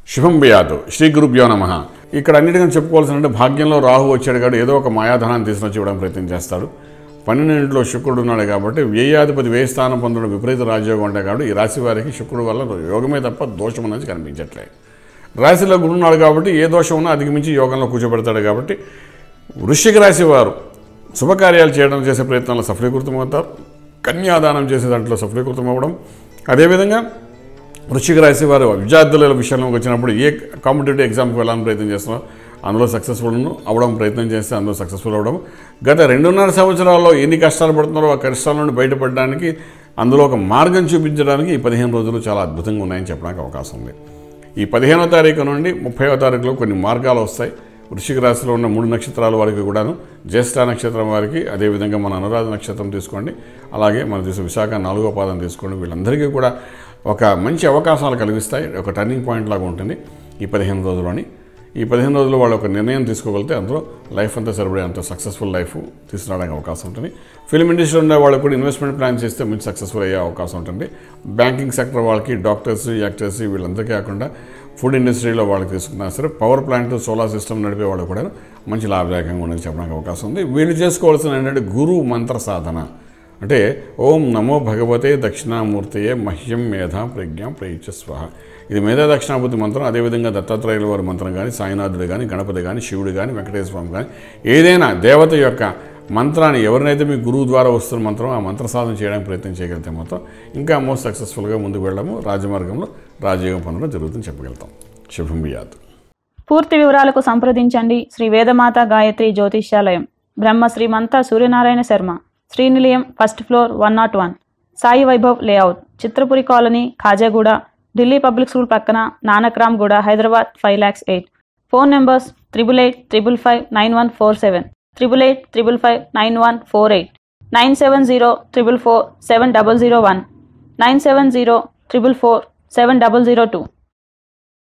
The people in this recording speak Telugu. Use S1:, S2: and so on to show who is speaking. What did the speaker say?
S1: శుభం బియాదు శ్రీ గురుభ్యో నమ ఇక్కడ అన్నిటికీ చెప్పుకోవాల్సిన అంటే భాగ్యంలో రాహు వచ్చాడు కాబట్టి ఏదో ఒక మాయాధనాన్ని తీసుకొచ్చి ఇవ్వడం ప్రయత్నం చేస్తాడు పన్నెండింటిలో శుక్రుడు ఉన్నాడు కాబట్టి వ్యయాధిపతి వ్యయ స్థానం పొందడం విపరీత రాజయోగం ఉంటాయి కాబట్టి ఈ రాశి వారికి శుక్రుడు వల్ల యోగమే తప్ప దోషం అనేది కనిపించట్లేదు రాశిలో గురుడు ఉన్నాడు కాబట్టి ఏ దోషం ఉన్నా అధిగమించి యోగంలో కూర్చోబెడతాడు కాబట్టి వృశ్చిక రాశి వారు శుభకార్యాలు చేయడం చేసే ప్రయత్నంలో సఫలీకృతమవుతారు కన్యాదానం చేసే దాంట్లో సఫలీకృతం అవ్వడం అదేవిధంగా వృశ్చిక రాశి వారు విద్యార్థుల విషయంలో వచ్చినప్పుడు ఏ కాంపిటేటివ్ ఎగ్జామ్కి వెళ్ళాలని ప్రయత్నం చేస్తున్నారో అందులో సక్సెస్ఫుల్ అవడం ప్రయత్నం చేస్తే అందులో సక్సెస్ఫుల్ అవ్వడం గత రెండున్నర సంవత్సరాల్లో ఎన్ని కష్టాలు పడుతున్నారో ఆ కష్టాల నుండి బయటపడడానికి అందులో ఒక మార్గం చూపించడానికి ఈ పదిహేను రోజులు చాలా అద్భుతంగా ఉన్నాయని చెప్పడానికి అవకాశం ఉంది ఈ పదిహేనో తారీఖు నుండి ముప్పైవ తారీఖులో కొన్ని మార్గాలు వస్తాయి వృశ్చిక రాశిలో ఉన్న మూడు నక్షత్రాల వారికి కూడాను జ్యేష్ఠ నక్షత్రం వారికి అదేవిధంగా మన అనురాధ నక్షత్రం తీసుకోండి అలాగే మన దేశ విశాఖ నాలుగో పాదం తీసుకోండి వీళ్ళందరికీ కూడా ఒక మంచి అవకాశాలు కలిగిస్తాయి ఒక టర్నింగ్ పాయింట్ లాగా ఉంటుంది ఈ పదిహేను రోజుల్లోని ఈ పదిహేను రోజులు వాళ్ళు ఒక నిర్ణయం తీసుకోగలిగితే అందులో లైఫ్ అంతా సరిపడే అంత సక్సెస్ఫుల్ లైఫ్ తీసుకురావడానికి అవకాశం ఉంటుంది ఫిల్మ్ ఇండస్ట్రీలో ఉండే వాళ్ళు కూడా ఇన్వెస్ట్మెంట్ ప్లాన్ చేస్తే మంచి సక్సెస్ఫుల్ అయ్యే అవకాశం ఉంటుంది బ్యాంకింగ్ సెక్టర్ వాళ్ళకి డాక్టర్స్ యాక్టర్స్ వీళ్ళందరికీ కాకుండా ఫుడ్ ఇండస్ట్రీలో వాళ్ళకి తీసుకున్నా సరే పవర్ ప్లాంట్ సోలార్ సిస్టమ్ నడిపే వాళ్ళు కూడా మంచి లాభదాయకంగా ఉండని చెప్పడానికి అవకాశం ఉంది వీళ్ళు చేసుకోవాల్సిన ఏంటంటే గురు మంత్ర సాధన అంటే ఓం నమో భగవతే దక్షిణామూర్తయే మహ్యం మేధా ప్రజ్ఞ ప్రయుచ స్వహ ఇది మేధా దక్షిణామూర్తి మంత్రం అదేవిధంగా దత్తాత్రేయుల వారి మంత్రం కానీ సాయినాథుడు కానీ గణపతి కానీ శివుడు కానీ వెంకటేశ్వర స్వామి కానీ ఏదైనా దేవత యొక్క మంత్రాన్ని ఎవరినైతే మీ గురువు ద్వారా వస్తున్న మంత్రం ఆ మంత్ర సాధన చేయడానికి ప్రయత్నం చేయగలిగితే మొత్తం ఇంకా మోస్ట్ సక్సెస్ఫుల్గా ముందుకు వెళ్ళడము రాజమార్గంలో రాజయోగం పొందడం జరుగుతుందని చెప్పగలుగుతాం శుభం బియాత్
S2: పూర్తి వివరాలకు సంప్రదించండి Shri Vedamata Gayatri Jyotishyalayam Brahma Srimanta Suryanarayana Sharma Srinilayam first floor one nought one Sai Vaibhav layout Chitrapuri colony Khajaguda Delhi public school పక్కన Nanakramguda Hyderabad five lakhs eight phone numbers triple eight triple five nine one four seven triple eight triple five nine one four eight nine seven zero triple four seven double zero one nine seven zero triple four seven double zero two